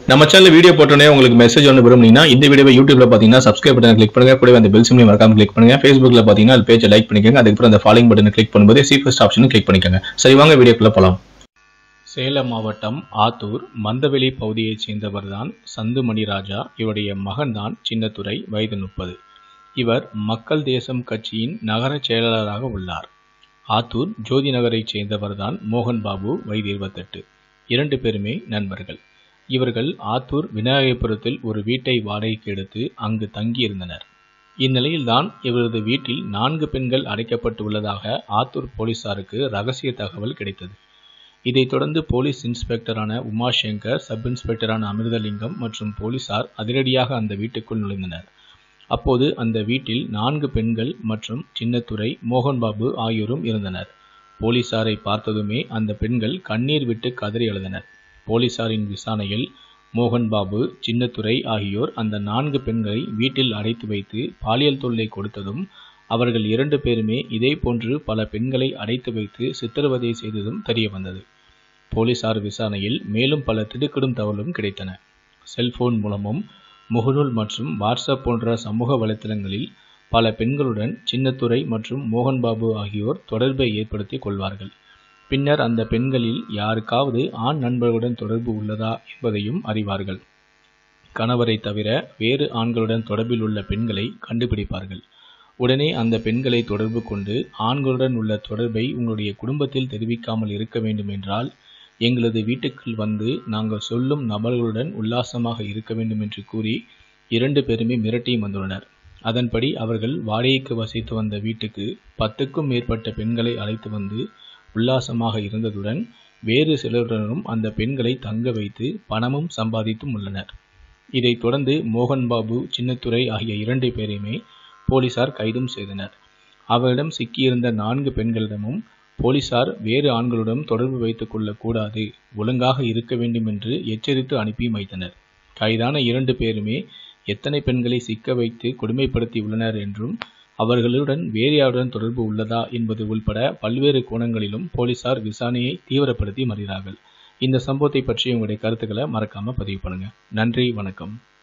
நம்ம channel video போட்டோன்னே உங்களுக்கு மெசேஜ் ஒன்று விரும்புனீங்கன்னா இந்த வீடியோவை யூடியூப்ல பார்த்தீங்கன்னா சப்ஸ்கிரைப் பட்டன் கிளிக் பண்ணுங்க கூடவே அந்த பெல் சிம்லையும் மறக்காம கிளிக் பண்ணுங்க ஃபேஸ்புக்ல பார்த்தீங்கன்னா அது பேஜை லைக் பண்ணிக்கோங்க அதுக்கப்புறம் அந்த ஃபாலோயிங் பட்டனை கிளிக் பண்ணும்போது சி ஃபர்ஸ்ட் ஆப்ஷனும் கிளிக் பண்ணிக்கோங்க சரி வாங்க வீடியோக்குள்ள போலாம் சேலம் மாவட்டம் ஆத்தூர் மந்தவெளி பகுதியைச் சேர்ந்தவர்தான் சந்து மணிராஜா இவருடைய மகன்தான் சின்னத்துரை வயது முப்பது இவர் மக்கள் தேசம் கட்சியின் நகர செயலாளராக உள்ளார் ஆத்தூர் ஜோதி நகரைச் சேர்ந்தவர்தான் மோகன் பாபு வயது இருபத்தெட்டு இரண்டு பேருமே நண்பர்கள் இவர்கள் ஆத்தூர் விநாயகபுரத்தில் ஒரு வீட்டை வாடகைக்கு எடுத்து அங்கு தங்கியிருந்தனர் இந்நிலையில்தான் இவரது வீட்டில் நான்கு பெண்கள் அடைக்கப்பட்டுள்ளதாக ஆத்தூர் போலீசாருக்கு ரகசிய தகவல் கிடைத்தது இதைத் தொடர்ந்து போலீஸ் இன்ஸ்பெக்டரான உமாசங்கர் சப் இன்ஸ்பெக்டரான அமிர்தலிங்கம் மற்றும் போலீசார் அதிரடியாக அந்த வீட்டுக்குள் நுழைந்தனர் அப்போது அந்த வீட்டில் நான்கு பெண்கள் மற்றும் சின்னத்துரை மோகன்பாபு ஆகியோரும் இருந்தனர் போலீசாரை பார்த்ததுமே அந்த பெண்கள் கண்ணீர் விட்டு கதறி எழுந்தனர் போலீசாரின் விசாரணையில் மோகன் பாபு சின்னத்துரை ஆகியோர் அந்த நான்கு பெண்களை வீட்டில் அடைத்து வைத்து பாலியல் தொல்லை கொடுத்ததும் அவர்கள் இரண்டு பேருமே இதே போன்று பல பெண்களை அடைத்து வைத்து சித்திரவதை செய்ததும் தெரிய வந்தது போலீசார் விசாரணையில் மேலும் பல திடுக்கிடும் தகவலும் கிடைத்தன செல்போன் மூலமும் முகநூல் மற்றும் வாட்ஸ்அப் போன்ற சமூக வலைத்தளங்களில் பல பெண்களுடன் சின்னத்துரை மற்றும் மோகன்பாபு ஆகியோர் தொடர்பை ஏற்படுத்தி கொள்வார்கள் பின்னர் அந்த பெண்களில் யாருக்காவது ஆண் நண்பர்களுடன் தொடர்பு உள்ளதா என்பதையும் அறிவார்கள் கணவரை தவிர வேறு ஆண்களுடன் தொடர்பில் உள்ள பெண்களை கண்டுபிடிப்பார்கள் உடனே அந்த பெண்களை தொடர்பு கொண்டு ஆண்களுடன் உள்ள தொடர்பை உங்களுடைய குடும்பத்தில் தெரிவிக்காமல் இருக்க வேண்டும் என்றால் எங்களது வீட்டுக்குள் வந்து நாங்கள் சொல்லும் நபர்களுடன் உல்லாசமாக இருக்க வேண்டும் என்று கூறி இரண்டு பேருமே மிரட்டியும் வந்துள்ளனர் அதன்படி அவர்கள் வாடகைக்கு வசித்து வந்த வீட்டுக்கு பத்துக்கும் மேற்பட்ட பெண்களை அழைத்து வந்து உல்லாசமாக இருந்ததுடன் வேறு சிலருடனும் அந்த பெண்களை தங்க வைத்து பணமும் சம்பாதித்தும் உள்ளனர் இதைத் தொடர்ந்து மோகன்பாபு சின்னத்துரை ஆகிய இரண்டு பேரையுமே போலீசார் கைதும் செய்தனர் அவரிடம் சிக்கியிருந்த நான்கு பெண்களிடமும் போலீசார் வேறு ஆண்களுடன் தொடர்பு வைத்துக் கொள்ளக்கூடாது ஒழுங்காக இருக்க வேண்டும் என்று எச்சரித்து அனுப்பியும் வைத்தனர் கைதான இரண்டு பேருமே எத்தனை பெண்களை சிக்க வைத்து கொடுமைப்படுத்தி உள்ளனர் என்றும் அவர்களுடன் வேறு யாருடன் தொடர்பு உள்ளதா என்பது உள்பட பல்வேறு கோணங்களிலும் போலீசார் விசாரணையை தீவிரப்படுத்தி வருகிறார்கள் இந்த சம்பவத்தை பற்றி உங்களுடைய கருத்துக்களை மறக்காம பதிவு பண்ணுங்க நன்றி வணக்கம்